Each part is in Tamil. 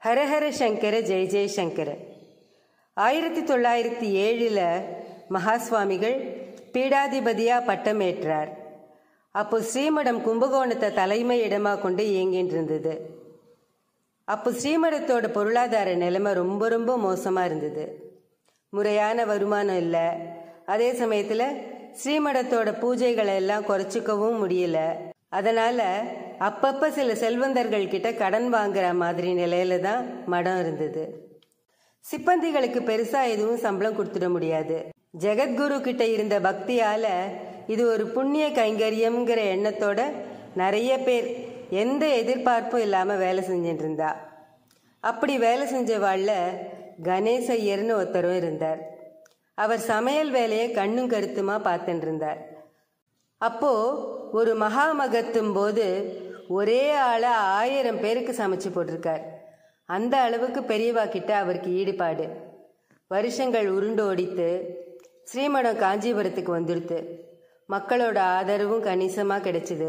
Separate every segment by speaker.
Speaker 1: ஹரஹர சங்கர ஜெய ஜெயசங்கர ஆயிரத்தி தொள்ளாயிரத்தி ஏழில் மகாஸ்வாமிகள் பீடாதிபதியாக பட்டமேற்றார் அப்போ ஸ்ரீமடம் கும்பகோணத்தை தலைமை இடமாக கொண்டு இயங்கிட்டு இருந்தது அப்போ ஸ்ரீமடத்தோட பொருளாதார நிலைமை ரொம்ப ரொம்ப மோசமாக இருந்தது முறையான வருமானம் இல்லை அதே சமயத்தில் ஸ்ரீமடத்தோட பூஜைகளை எல்லாம் குறைச்சிக்கவும் முடியல அதனால அப்பப்ப சில செல்வந்தர்கள் கிட்ட கடன் வாங்குற மாதிரி நிலையில தான் மடம் இருந்தது சிப்பந்திகளுக்கு பெருசா எதுவும் சம்பளம் கொடுத்துட முடியாது ஜெகத்குரு கிட்ட இருந்த பக்தியால இது ஒரு புண்ணிய கைங்கரியம்ங்கிற எண்ணத்தோட நிறைய பேர் எந்த எதிர்பார்ப்பும் இல்லாம வேலை செஞ்சுட்டு இருந்தா அப்படி வேலை செஞ்சவாழ்ல கணேச ஐயர்னு ஒருத்தரும் இருந்தார் அவர் சமையல் வேலையை கண்ணும் கருத்துமா பார்த்துட்டு இருந்தார் அப்போ ஒரு மகா மகத்தும் போது ஒரே ஆளை ஆயிரம் பேருக்கு சமைச்சு போட்டிருக்கார் அந்த அளவுக்கு பெரியவா கிட்ட அவருக்கு ஈடுபாடு வருஷங்கள் உருண்டு ஓடித்து ஸ்ரீமடம் காஞ்சிபுரத்துக்கு வந்துடுத்து மக்களோட ஆதரவும் கணிசமாக கிடைச்சிது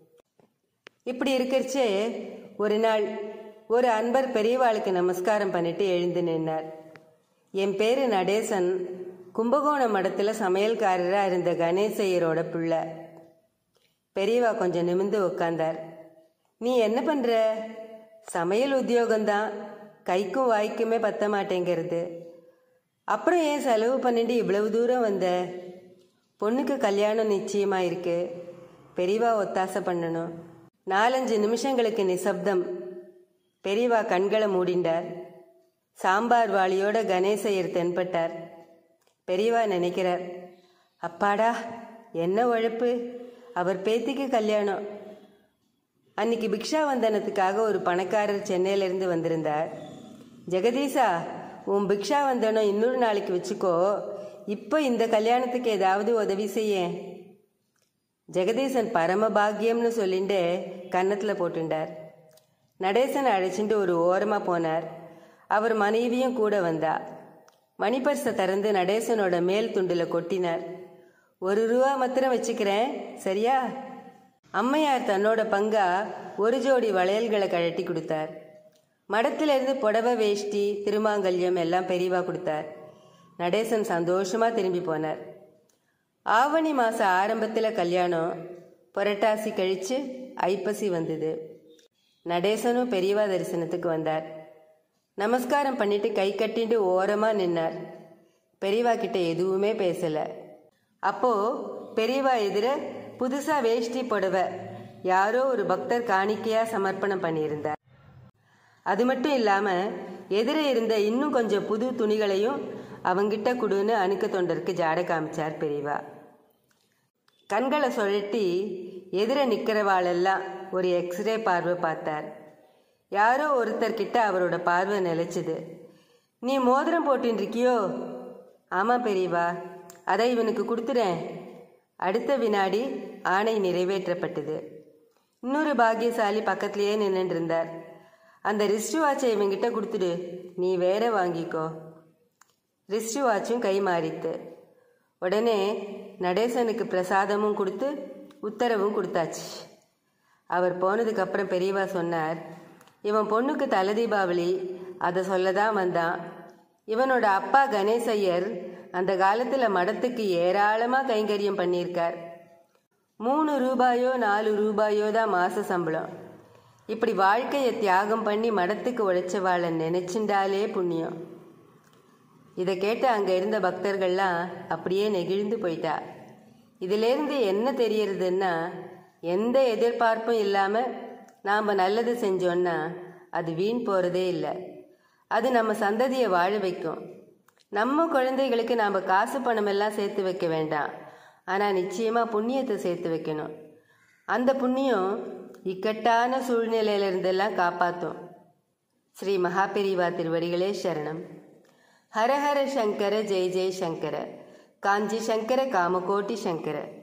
Speaker 1: இப்படி இருக்கிறச்சே ஒரு நாள் ஒரு அன்பர் பெரியவாளுக்கு நமஸ்காரம் பண்ணிட்டு எழுந்து நின்னார் என் பேரு நடேசன் கும்பகோணம் மடத்தில் சமையல்காரராக இருந்த கணேசையரோட பிள்ளை பெரியவா கொஞ்சம் நிமிந்து உட்காந்தார் நீ என்ன பண்ற சமையல் உத்தியோகம்தான் கைக்கும் வாய்க்குமே பத்த மாட்டேங்கிறது அப்புறம் ஏன் செலவு பண்ணிட்டு இவ்வளவு தூரம் வந்த பொண்ணுக்கு கல்யாணம் நிச்சயமா இருக்கு பெரியவா ஒத்தாசை பண்ணணும் நாலஞ்சு நிமிஷங்களுக்கு நிசப்தம் பெரியவா கண்களை மூடிண்டார் சாம்பார் வாளியோட கணேசையர் தென்பட்டார் பெரியவா நினைக்கிறார் அப்பாடா என்ன உழைப்பு அவர் பேத்திக்கு கல்யாணம் அன்னைக்கு பிக்ஷா வந்தனத்துக்காக ஒரு பணக்காரர் சென்னையிலேருந்து வந்திருந்தார் ஜெகதீசா உன் பிக்ஷா வந்தனம் இன்னொரு நாளைக்கு வச்சுக்கோ இப்போ இந்த கல்யாணத்துக்கு ஏதாவது உதவி செய்ய ஜெகதீசன் பரம பாக்கியம்னு சொல்லிட்டு கன்னத்தில் போட்டுண்டார் நடேசன் அழைச்சிட்டு ஒரு ஓரமாக போனார் அவர் மனைவியும் கூட வந்தா மணிப்பர்ஸை திறந்து நடேசனோட மேல் துண்டில் கொட்டினார் ஒரு ரூபா மாத்திரம் வச்சுக்கிறேன் சரியா அம்மையார் தன்னோட பங்கா ஒரு ஜோடி வளையல்களை கழட்டி கொடுத்தார் மடத்திலிருந்து புடவை வேஷ்டி திருமாங்கல்யம் எல்லாம் பெரியவா கொடுத்தார் நடேசன் சந்தோஷமா திரும்பி போனார் ஆவணி மாச ஆரம்பத்துல கல்யாணம் புரட்டாசி கழிச்சு ஐப்பசி வந்தது நடேசனும் பெரியவா தரிசனத்துக்கு வந்தார் நமஸ்காரம் பண்ணிட்டு கை கட்டிட்டு ஓரமா நின்னார் பெரியவா கிட்ட எதுவுமே பேசல அப்போ பெரியவா எதிர புதுசா வேஷ்டி புடவை யாரோ ஒரு பக்தர் காணிக்கையா சமர்ப்பணம் பண்ணியிருந்தார் அது மட்டும் இல்லாம எதிர இருந்த இன்னும் கொஞ்சம் புது துணிகளையும் அவங்கிட்ட கொடுன்னு அணுக்க தொண்டருக்கு ஜாட காமிச்சார் பெரியவா கண்களை சுழட்டி எதிர நிற்கிறவாளெல்லாம் ஒரு எக்ஸ்ரே பார்வை பார்த்தார் யாரோ ஒருத்தர்கிட்ட அவரோட பார்வை நிலைச்சுது நீ மோதிரம் போட்டுன்னு இருக்கியோ ஆமாம் பெரியவா அதை இவனுக்கு கொடுத்துறேன் அடுத்த வினாடி ஆணை நிறைவேற்றப்பட்டது இன்னொரு பாக்கியசாலி பக்கத்திலேயே நின்றுட்டு இருந்தார் அந்த ரிஸ்ட் வாட்சை இவங்கிட்ட கொடுத்துடு நீ வேற வாங்கிக்கோ ரிஸ்ட் வாட்சும் கை மாறித்து உடனே நடேசனுக்கு பிரசாதமும் கொடுத்து உத்தரவும் கொடுத்தாச்சு அவர் போனதுக்கு அப்புறம் பெரியவா சொன்னார் இவன் பொண்ணுக்கு தலை தீபாவளி அதை சொல்ல தான் வந்தான் இவனோட அப்பா கணேசையர் அந்த காலத்தில் மடத்துக்கு ஏராளமாக கைங்கரியம் பண்ணியிருக்கார் மூணு ரூபாயோ நாலு ரூபாயோ தான் மாச சம்பளம் இப்படி வாழ்க்கையை தியாகம் பண்ணி மடத்துக்கு உழைச்சவாளை நினைச்சுண்டாலே புண்ணியம் இதை கேட்டு அங்கே இருந்த பக்தர்கள்லாம் அப்படியே நெகிழ்ந்து போயிட்டா இதிலேருந்து என்ன தெரியறதுன்னா எந்த எதிர்பார்ப்பும் இல்லாமல் நாம் நல்லது செஞ்சோன்னா அது வீண் போகிறதே இல்லை அது நம்ம சந்ததியை வாழ வைக்கும் நம்ம குழந்தைகளுக்கு நாம் காசு பணமெல்லாம் சேர்த்து வைக்க வேண்டாம் ஆனால் நிச்சயமாக புண்ணியத்தை சேர்த்து வைக்கணும் அந்த புண்ணியம் இக்கட்டான சூழ்நிலையிலிருந்தெல்லாம் காப்பாற்றும் ஸ்ரீ மகாபெரிவா திருவடிகளே சரணம் ஹரஹர சங்கர ஜெய ஜெய சங்கர காஞ்சி சங்கர காமகோட்டி சங்கர